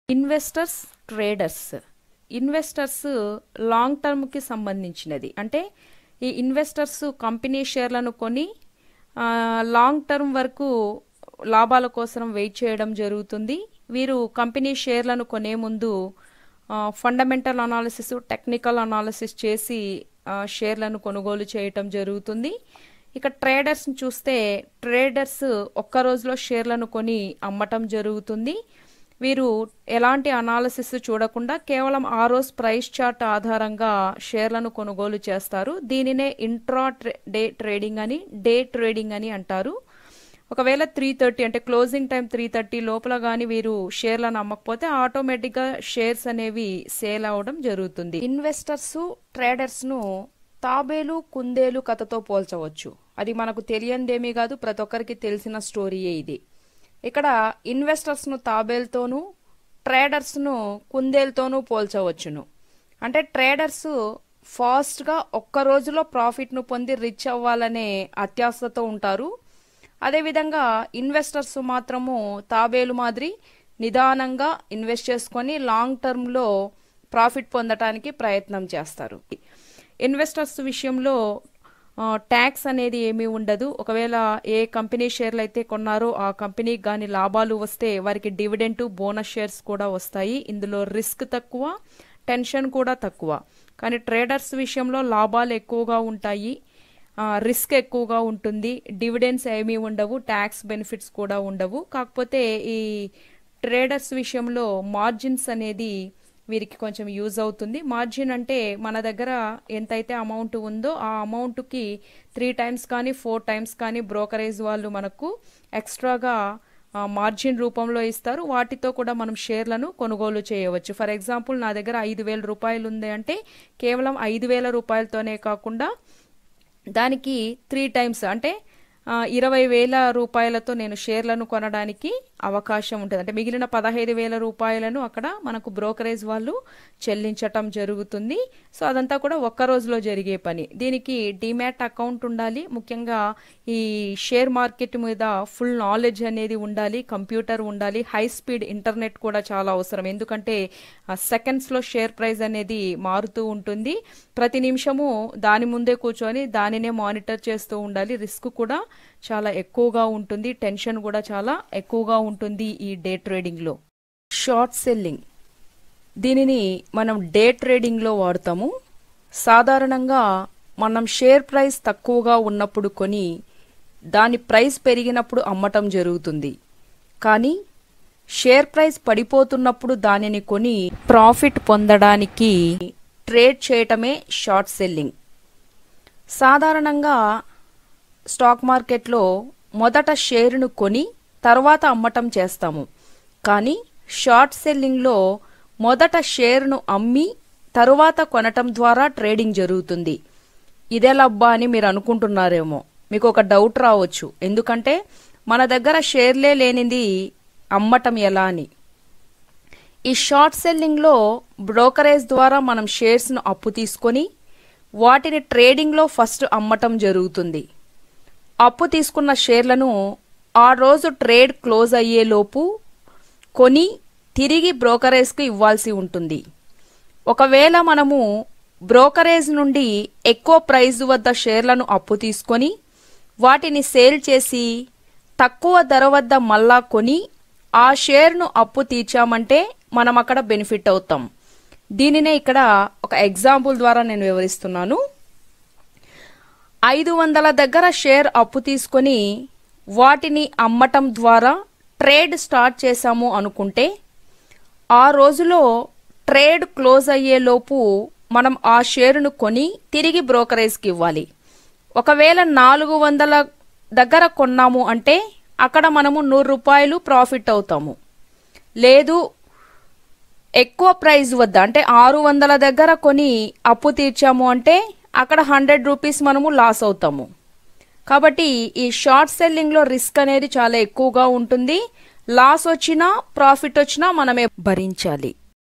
investors traders investors long టర్మ్కి సంబంధించినది అంటే ఈ ఇన్వెస్టర్స్ కంపెనీ షేర్లను కొని ఆ, లాంగ్ టర్మ్ వరకు లాభాల కోసం వెయిట్ చేయడం జరుగుతుంది వీరు కంపెనీ షేర్లను కొనే ముందు ఆ, ఫండమెంటల్ అనాలిసిస్ టెక్నికల్ అనాలిసిస్ చేసి ఆ, షేర్లను కొనుగోలు చేయటం జరుగుతుంది ఇక ట్రేడర్స్ చూస్తే ట్రేడర్స్ ఒక్క రోజులో షేర్లను కొని అమ్మటం జరుగుతుంది వీరు ఎలాంటి అనాలిసిస్ చూడకుండా కేవలం ఆ రోజు ప్రైస్ చార్ట్ ఆధారంగా షేర్లను కొనుగోలు చేస్తారు దీనినే ఇంట్రా ట్రే- డే ట్రేడింగ్ అని డే ట్రేడింగ్ అని అంటారు ఒకవేళ త్రీ థర్టీ అంటే క్లోజింగ్ టైం త్రీ థర్టీ లోపల కానీ వీరు షేర్లను అమ్మకపోతే ఆటోమేటిక్గా షేర్స్ అనేవి సేల్ అవడం జరుగుతుంది ఇన్వెస్టర్స్ ట్రేడర్స్ను తాబేలు కుందేలు కథతో పోల్చవచ్చు అది మనకు తెలియందేమీ కాదు ప్రతి ఒక్కరికి తెలిసిన స్టోరీయే ఇది ఇక్కడ ఇన్వెస్టర్స్ను తాబేలుతోనూ ట్రేడర్స్ను కుందేలుతోనూ పోల్చవచ్చును అంటే ట్రేడర్స్ ఫాస్ట్గా ఒక్క రోజులో ప్రాఫిట్ను పొంది రిచ్ అవ్వాలనే అత్యాశతో ఉంటారు అదేవిధంగా ఇన్వెస్టర్స్ మాత్రము తాబేలు మాదిరి నిదానంగా ఇన్వెస్ట్ చేసుకొని లాంగ్ టర్మ్లో ప్రాఫిట్ పొందటానికి ప్రయత్నం చేస్తారు ఇన్వెస్టర్స్ విషయంలో ట్యాక్స్ అనేది ఏమీ ఉండదు ఒకవేళ ఏ కంపెనీ షేర్లు అయితే కొన్నారో ఆ కంపెనీకి కానీ లాభాలు వస్తే వారికి డివిడెంట్ బోనస్ షేర్స్ కూడా వస్తాయి ఇందులో రిస్క్ తక్కువ టెన్షన్ కూడా తక్కువ కానీ ట్రేడర్స్ విషయంలో లాభాలు ఎక్కువగా ఉంటాయి ఆ, రిస్క్ ఎక్కువగా ఉంటుంది డివిడెండ్స్ ఏమీ ఉండవు ట్యాక్స్ బెనిఫిట్స్ కూడా ఉండవు కాకపోతే ఈ ట్రేడర్స్ విషయంలో మార్జిన్స్ అనేది వీరికి కొంచెం యూజ్ అవుతుంది మార్జిన్ అంటే మన దగ్గర ఎంతైతే అమౌంట్ ఉందో ఆ అమౌంట్కి త్రీ టైమ్స్ కానీ ఫోర్ టైమ్స్ కానీ బ్రోకరేజ్ వాళ్ళు మనకు ఎక్స్ట్రాగా ఆ, మార్జిన్ రూపంలో ఇస్తారు వాటితో కూడా మనం షేర్లను కొనుగోలు చేయవచ్చు ఫర్ ఎగ్జాంపుల్ నా దగ్గర ఐదు వేల రూపాయలు ఉంది అంటే కేవలం ఐదు వేల రూపాయలతోనే కాకుండా దానికి త్రీ టైమ్స్ అంటే ఆ, ఇరవై వేల రూపాయలతో నేను షేర్లను కొనడానికి అవకాశం ఉంటుంది అంటే మిగిలిన పదహైదు వేల రూపాయలను అక్కడ మనకు బ్రోకరేజ్ వాళ్ళు చెల్లించటం జరుగుతుంది సో అదంతా కూడా ఒక్క రోజులో జరిగే పని దీనికి డిమాట్ అకౌంట్ ఉండాలి ముఖ్యంగా ఈ షేర్ మార్కెట్ మీద ఫుల్ నాలెడ్జ్ అనేది ఉండాలి కంప్యూటర్ ఉండాలి హై స్పీడ్ ఇంటర్నెట్ కూడా చాలా అవసరం ఎందుకంటే సెకండ్స్లో షేర్ ప్రైస్ అనేది మారుతూ ఉంటుంది ప్రతి నిమిషము దాని ముందే కూర్చొని దానినే మానిటర్ చేస్తూ ఉండాలి రిస్క్ కూడా చాలా ఎక్కువగా ఉంటుంది టెన్షన్ కూడా చాలా ఎక్కువగా ఉంటుంది ఈ డే ట్రేడింగ్లో షార్ట్ సెల్లింగ్ దీనిని మనం డే ట్రేడింగ్లో వాడతాము సాధారణంగా మనం షేర్ ప్రైస్ తక్కువగా ఉన్నప్పుడు కొని దాని ప్రైస్ పెరిగినప్పుడు అమ్మటం జరుగుతుంది కానీ షేర్ ప్రైస్ పడిపోతున్నప్పుడు దానిని కొని ప్రాఫిట్ పొందడానికి ట్రేడ్ చేయటమే షార్ట్ సెల్లింగ్ సాధారణంగా స్టాక్ మార్కెట్లో మొదట షేరును కొని తర్వాత అమ్మటం చేస్తాము కానీ షార్ట్ సెల్లింగ్లో మొదట షేరును అమ్మి తరువాత కొనటం ద్వారా ట్రేడింగ్ జరుగుతుంది ఇదేలబ్బా అని మీరు అనుకుంటున్నారేమో మీకు ఒక డౌట్ రావచ్చు ఎందుకంటే మన దగ్గర షేర్లే లేనిది అమ్మటం ఎలా అని ఈ షార్ట్ సెల్లింగ్లో బ్రోకరేజ్ ద్వారా మనం షేర్స్ను అప్పు తీసుకొని వాటిని ట్రేడింగ్లో ఫస్ట్ అమ్మటం జరుగుతుంది అప్పు తీసుకున్న షేర్లను ఆ రోజు ట్రేడ్ క్లోజ్ అయ్యేలోపు కొని తిరిగి బ్రోకరేజ్కి ఇవ్వాల్సి ఉంటుంది ఒకవేళ మనము బ్రోకరేజ్ నుండి ఎక్కువ ప్రైజ్ వద్ద షేర్లను అప్పు తీసుకొని వాటిని సేల్ చేసి తక్కువ ధర వద్ద మళ్ళా కొని ఆ షేర్ను అప్పు తీర్చామంటే మనం అక్కడ బెనిఫిట్ అవుతాం దీనినే ఇక్కడ ఒక ఎగ్జాంపుల్ ద్వారా నేను వివరిస్తున్నాను ఐదు వందల దగ్గర షేర్ అప్పు తీసుకొని వాటిని అమ్మటం ద్వారా ట్రేడ్ స్టార్ట్ చేశాము అనుకుంటే ఆ రోజులో ట్రేడ్ క్లోజ్ అయ్యేలోపు మనం ఆ షేరును కొని తిరిగి బ్రోకరేజ్కి ఇవ్వాలి ఒకవేళ నాలుగు వందల దగ్గర కొన్నాము అంటే అక్కడ మనము నూరు రూపాయలు ప్రాఫిట్ అవుతాము లేదు ఎక్కువ ప్రైస్ వద్ద అంటే ఆరు వందల దగ్గర కొని అప్పు తీర్చాము అంటే అక్కడ హండ్రెడ్ రూపీస్ మనము లాస్ అవుతాము కాబట్టి ఈ షార్ట్ సెల్లింగ్లో రిస్క్ అనేది చాలా ఎక్కువగా ఉంటుంది లాస్ వచ్చినా ప్రాఫిట్ వచ్చినా మనమే భరించాలి